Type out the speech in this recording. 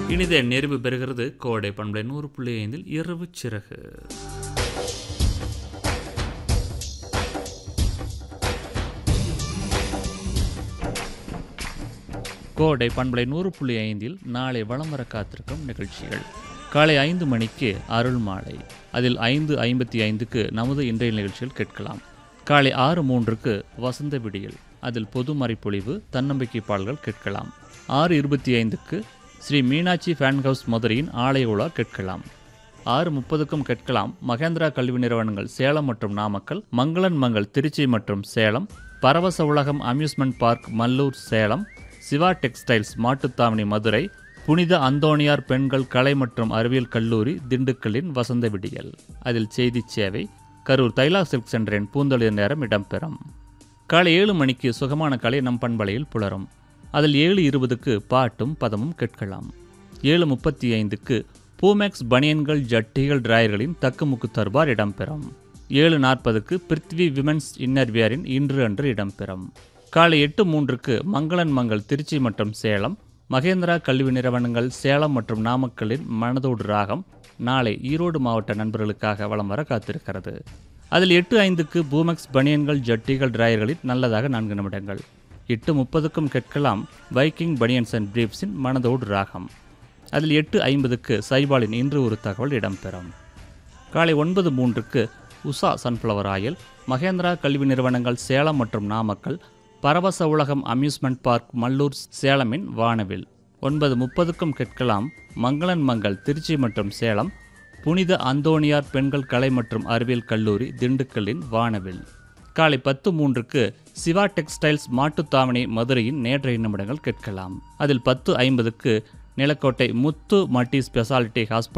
இனிதே நிறைவு பெறுகிறது கோடை பண்பலை நூறு புள்ளி ஐந்தில் இரவு சிறகு கோடை பண்பலை நூறு புள்ளி ஐந்தில் நாளை வலம் வர காத்திருக்கும் நிகழ்ச்சிகள் காலை ஐந்து மணிக்கு அருள் மாலை அதில் ஐந்து ஐம்பத்தி ஐந்துக்கு நமது இன்றைய நிகழ்ச்சியில் கேட்கலாம் காலை ஆறு மூன்றுக்கு வசந்த விடியல் அதில் பொது மறைப்பொழிவு தன்னம்பிக்கை பாடல்கள் கேட்கலாம் ஆறு இருபத்தி ஐந்துக்கு ஸ்ரீ மீனாட்சி ஃபேன் ஹவுஸ் மதுரையின் ஆலய உலா கேட்கலாம் ஆறு முப்பதுக்கும் கேட்கலாம் மகேந்திரா கல்வி நிறுவனங்கள் சேலம் மற்றும் நாமக்கல் மங்களன் மங்கள் திருச்சி மற்றும் Salem Paravasa Ulagam amusement park Mallur Salem Siva textiles Mattuthavani Madurai புனித அந்தோணியார் பெண்கள் கலை மற்றும் அறிவியல் கல்லூரி திண்டுக்கல்லின் வசந்த விடியல் அதில் செய்தி சேவை கரூர் தைலா சில்க் சென்டரின் பூந்தொழில் நேரம் இடம்பெறும் காலை ஏழு மணிக்கு சுகமான கலை நம் பண்பலையில் புலரும் அதில் ஏழு இருபதுக்கு பாட்டும் பதமும் கேட்கலாம் ஏழு முப்பத்தி ஐந்துக்கு பூமேக்ஸ் பனியன்கள் ஜட்டிகள் டிராயர்களின் தக்குமுக்கு தர்பார் இடம்பெறும் ஏழு நாற்பதுக்கு பிருத்வி விமென்ஸ் இன்னர்வியரின் இன்று அன்று இடம்பெறும் காலை எட்டு மூன்றுக்கு மங்களன் மங்கள் திருச்சி மற்றும் சேலம் மகேந்திரா கல்வி நிறுவனங்கள் சேலம் மற்றும் நாமக்கல்லின் மனதோடு ராகம் நாளை ஈரோடு மாவட்ட நண்பர்களுக்காக வலம் வர காத்திருக்கிறது அதில் எட்டு ஐந்துக்கு பூமெக்ஸ் பனியன்கள் ஜட்டிகள் டிராயர்களில் நல்லதாக நான்கு நிமிடங்கள் எட்டு முப்பதுக்கும் கேட்கலாம் வைக்கிங் பனியன்ஸ் அண்ட் பிரீப்ஸின் மனதோடு ராகம் அதில் எட்டு ஐம்பதுக்கு சைபாலின் இன்று ஒரு தகவல் இடம்பெறும் காலை ஒன்பது மூன்றுக்கு உஷா சன்ஃப்ளவர் ஆயில் மகேந்திரா கல்வி நிறுவனங்கள் சேலம் மற்றும் நாமக்கல் பரவச உலகம் அம்யூஸ்மெண்ட் பார்க் மல்லூர் சேலமின் வானவில் ஒன்பது முப்பதுக்கும் கேட்கலாம் மங்களன் மங்கள் திருச்சி மற்றும் சேலம் புனித அந்தோணியார் பெண்கள் கலை மற்றும் அறிவியல் கல்லூரி திண்டுக்கல்லின் வானவில் காலை பத்து மூன்றுக்கு சிவா டெக்ஸ்டைல்ஸ் மாட்டுத்தாவணி மதுரையின் நேற்றைய நிமிடங்கள் கேட்கலாம் அதில் பத்து ஐம்பதுக்கு Nilakottai Muthu multi speciality hospital